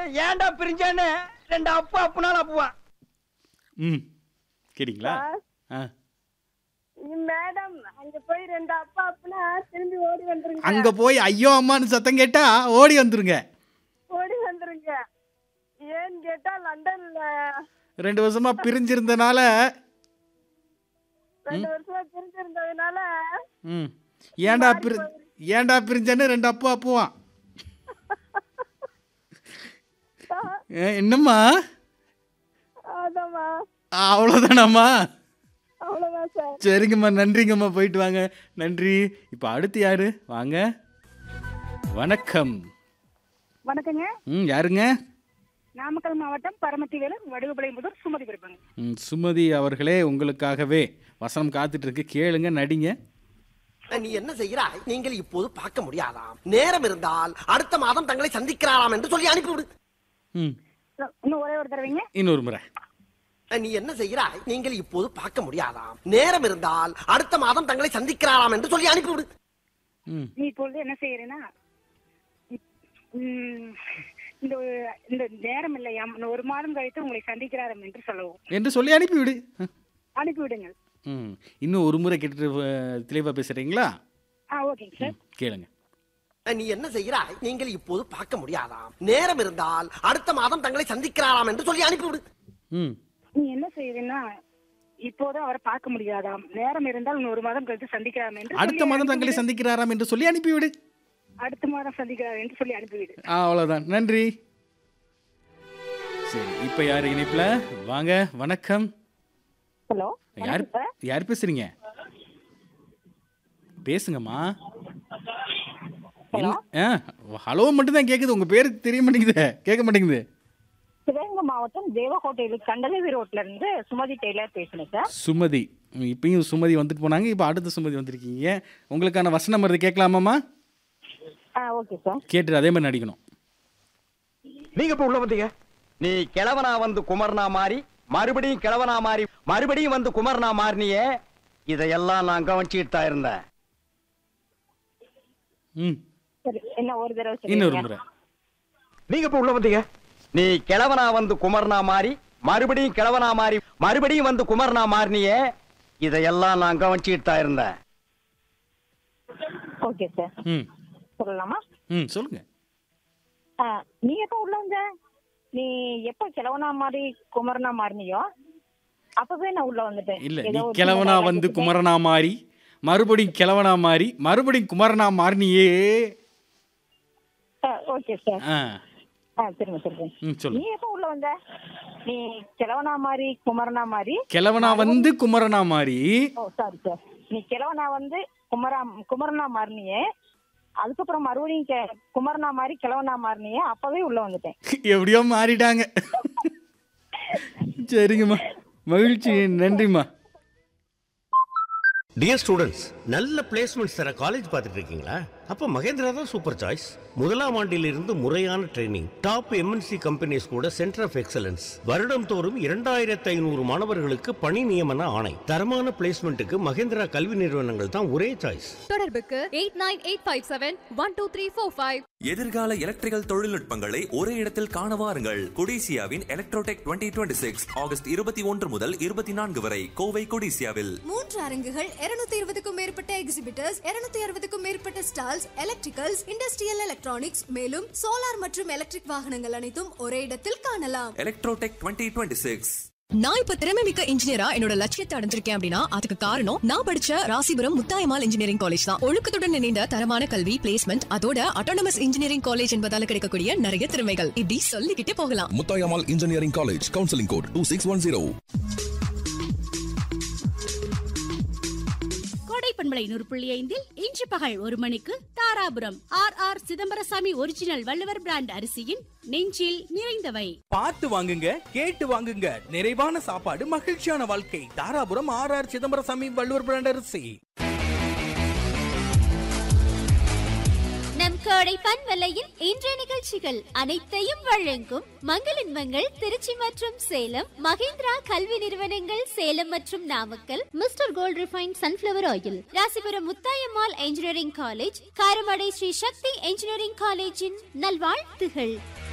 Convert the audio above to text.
ஏன்டா பிரிஞ்சான்னு ரெண்டு அப்பு அப்புனாலும் அப்புவான் ம் கேட்டிங்களா ஆ மேடம் அங்க போய் ரெண்டு அப்பா அப்பனா திரும்பி ஓடி வந்துருங்க அங்க போய் ஐயோ அம்மான்னு சத்தம் கேட்டா ஓடி வந்துருங்க ஓடி வந்துருங்க ஏன்னு கேட்டா லண்டன்ல ரெண்டு வருஷமா பிரிஞ்சிருந்தனால ரெண்டு வருஷமா பிரிஞ்சிருந்ததுனால ம் ஏன்டா பிரி ஏன்டா பிரிஞ்சன்னு ரெண்டு அப்பா அப்புவான் ஏ, என்னம்மா அதாம்மா அவ்வளோதானாம்மா அவ்வளவுதான் சார் சரிங்கம்மா நன்றிங்கம்மா போயிட்டு வாங்க நன்றி இப்போ அடுத்து யாரு வாங்க வணக்கம் வணக்கங்க ம் யாருங்க நாமக்கல் மாவட்டம் பரமத்தி வேலூர் வடுகுபலை முதல் சுமதி பிறப்பாங்க ம், சுமதி அவர்களே உங்களுக்காகவே வசனம் காத்துட்டு இருக்கு கேளுங்க நடிங்க நீ என்ன செய்கிறாய் நீங்கள் இப்போது பார்க்க முடியாதாம் நேரம் இருந்தால் அடுத்த மாதம் தங்களை சந்திக்கிறாராம் என்று சொல்லி அனுப்பிவிடு ம் இன்னும் ஒரே ஒரு தடவைங்க இன்னொரு முறை நீ என்ன செய்கிறாய் நீங்கள் இப்போது பார்க்க முடியாதாம் நேரம் இருந்தால் அடுத்த மாதம் தங்களை சந்திக்கிறாராம் என்று சொல்லி அனுப்பிவிடு ம் நீ இப்பொழுது என்ன செய்யறேன்னா உம், இந்த இந்த நேரம் இல்லையாம் இன்னும் ஒரு மாதம் கழித்து உங்களை சந்திக்கிறாராம் என்று சொல்லவும் என்று சொல்லி அனுப்பிவிடு அனுப்பிவிடுங்கள் ம் இன்னும் ஒரு முறை கேட்டுட்டு தெளிவாக பேசுகிறீங்களா ஆ ஓகேங்க சார் கேளுங்க நீ என்ன செய்கிறாய் நீங்கள் இப்போது பார்க்க முடியாதாம் நேரம் இருந்தால் அடுத்த மாதம் தங்களை சந்திக்கிறாராம் என்று சொல்லி அனுப்பிவிடு ம் நீ என்ன செய்வீன்னா இப்போது அவரை பார்க்க முடியாதாம் நேரம் இருந்தால் இன்னும் ஒரு மாதம் கழித்து சந்திக்கலாம் என்று அடுத்த சொல்லி மாதம் தங்களை அனுப்பிவிடு. சந்திக்கிறாராம் என்று சொல்லி அனுப்பிவிடு அடுத்த மாதம் சந்திக்கிறார் என்று சொல்லி அனுப்பிவிடு ஆ, அவ்வளவுதான் நன்றி சரி இப்போ யார் இணைப்பில் வாங்க வணக்கம் ஹலோ யார் யார் பேசுறீங்க பேசுங்கம்மா ஹலோ ஆ ஹலோ மட்டும் தான் கேட்குது உங்கள் பேர் தெரிய மாட்டேங்குது கேட்க மாட்டேங்குது சிவகங்கை மாவட்டம் தேவகோட்டையில் கண்டலவி ரோட்ல இருந்து சுமதி டெய்லர் பேசுனேன் சார் சுமதி இப்பயும் சுமதி வந்துட்டு போனாங்க இப்போ அடுத்த சுமதி வந்திருக்கீங்க உங்களுக்கான வசனம் வருது கேட்கலாமாம்மா ஆ ஓகே சார் கேட்டுட்டு அதே மாதிரி நடிக்கணும் நீங்க இப்ப உள்ள வந்தீங்க நீ கிழவனா வந்து குமரனா மாறி மறுபடியும் கிழவனா மாறி மறுபடியும் வந்து குமரனா மாறினியே இதையெல்லாம் நான் கவனிச்சுட்டு தான் இருந்தேன் ம் சரி என்ன ஒரு தடவை இன்னொரு சொல்லுங்க முறை நீங்க இப்ப உள்ள வந்தீங்க நீ கிழவனா வந்து குமரனா மாறி மறுபடியும் கிழவனா மாறி மறுபடியும் வந்து குமரனா மாறினியே இதையெல்லாம் நான் கவனிச்சுட்டு தான் இருந்தேன் ஓகே சார் ம் சொல்லலாமா ம் சொல்லுங்க ஆ, நீ எப்போ உள்ள வந்த நீ எப்போ கிழவனா மாறி குமரனா மாறினியோ அப்பவே நான் உள்ள வந்துட்டேன் இல்ல ஏதோ நீ ஒரு கிழவனா சின்ன வந்து dialogue குமரனா மாறி மறுபடியும் கிழவனா மாறி மறுபடியும் குமரனா மாறினியே ஆ, ஓகே சார் ஆ ஆ திரும்ப சொல்றேன் ம் நீ சொல்லு எப்போ உள்ள வந்த நீ கிழவனா மாறி குமரனா மாறி கிழவனா வந்து குமரனா மாறி ஓ சாரி சார் நீ கிழவனா வந்து குமரா குமரனா மாறினியே அதுக்கப்புறம் மறுபடியும் கெ- குமரனா மாறி கிழவனா மாறினியே அப்பவே உள்ள வந்துட்டேன் எப்படியோ மாறிட்டாங்க சரிங்கம்மா மகிழ்ச்சி நன்றிம்மா டியர் ஸ்டூடெண்ட்ஸ் நல்ல பிளேஸ்மெண்ட்ஸ் தர காலேஜ் பார்த்துட்டு இருக்கீங்களா அப்ப மகேந்திரா தான் சூப்பர் சாய்ஸ் முதலாம் ஆண்டிலிருந்து முறையான ட்ரைனிங் டாப் எம்என்சி கம்பெனிஸ் கூட சென்டர் ஆஃப் எக்ஸலன்ஸ் வருடம் தோறும் இரண்டாயிரத்து ஐநூறு மாணவர்களுக்கு பணி நியமன ஆணை தரமான பிளேஸ்மெண்ட்டுக்கு மகேந்திரா கல்வி நிறுவனங்கள் தான் ஒரே சாய்ஸ் தொடர்புக்கு eight nine eight five seven one two three four five எதிர்கால எலக்ட்ரிக்கல் தொழில்நுட்பங்களை ஒரே இடத்தில் காண வாருங்கள் கொடிசியாவின் எலக்ட்ரோடெக் 2026 சிக்ஸ் ஆகஸ்ட் இருபத்தி ஒன்று முதல் இருபத்தி நான்கு வரை கோவை கொடிசியாவில் மூன்று அரங்குகள் 220 இருபதுக்கும் மேற்பட்ட எக்ஸிபிட்டர்ஸ் 260 அறுபதுக்கும் மேற்பட்ட ஸ்டால்ஸ் எலக்ட்ரிக்கல்ஸ் இண்டஸ்ட்ரியல் எலக்ட்ரானிக்ஸ் மேலும் சோலார் மற்றும் எலக்ட்ரிக் வாகனங்கள் அனைத்தும் ஒரே இடத்தில் காணலாம் எலக்ட்ரோடெக் 2026 சிக்ஸ் நான் இப்ப திறமை மிக்க இன்ஜினியரா என்னோட லட்சியத்தை அடைஞ்சிருக்கேன் அப்படின்னா அதுக்கு காரணம் நான் படிச்ச ராசிபுரம் முத்தாயமால் இன்ஜினியரிங் காலேஜ் தான் ஒழுக்கத்துடன் இணைந்த தரமான கல்வி பிளேஸ்மெண்ட் அதோட அட்டானமஸ் இன்ஜினியரிங் காலேஜ் என்பதால கிடைக்கக்கூடிய நிறைய திறமைகள் இப்படி சொல்லிக்கிட்டே போகலாம் Muthayammal engineering college counselling code two six one zero Kodai பண்பலை நூறு புள்ளி ஐந்தில் இன்று பகல் ஒரு மணிக்கு Dharapuram R R Chidambarasamy original Valluvar brand அரிசியின் நெஞ்சில் நிறைந்தவை பார்த்து வாங்குங்க கேட்டு வாங்குங்க நிறைவான சாப்பாடு மகிழ்ச்சியான வாழ்க்கை Dharapuram R R Chidambarasamy Valluvar brand அரிசி நம் கோடை பண்பலையில் இன்றைய நிகழ்ச்சிகள் அனைத்தையும் வழங்கும் மங்களின்மங்கள் திருச்சி மற்றும் சேலம் மகேந்திரா கல்வி நிறுவனங்கள் சேலம் மற்றும் Namakkal mister Gold refine sunflower oil Rasipuram Muthayammal engineering college Karamadai Sri Sakthi engineering காலேஜின் நல்வாழ்த்துகள்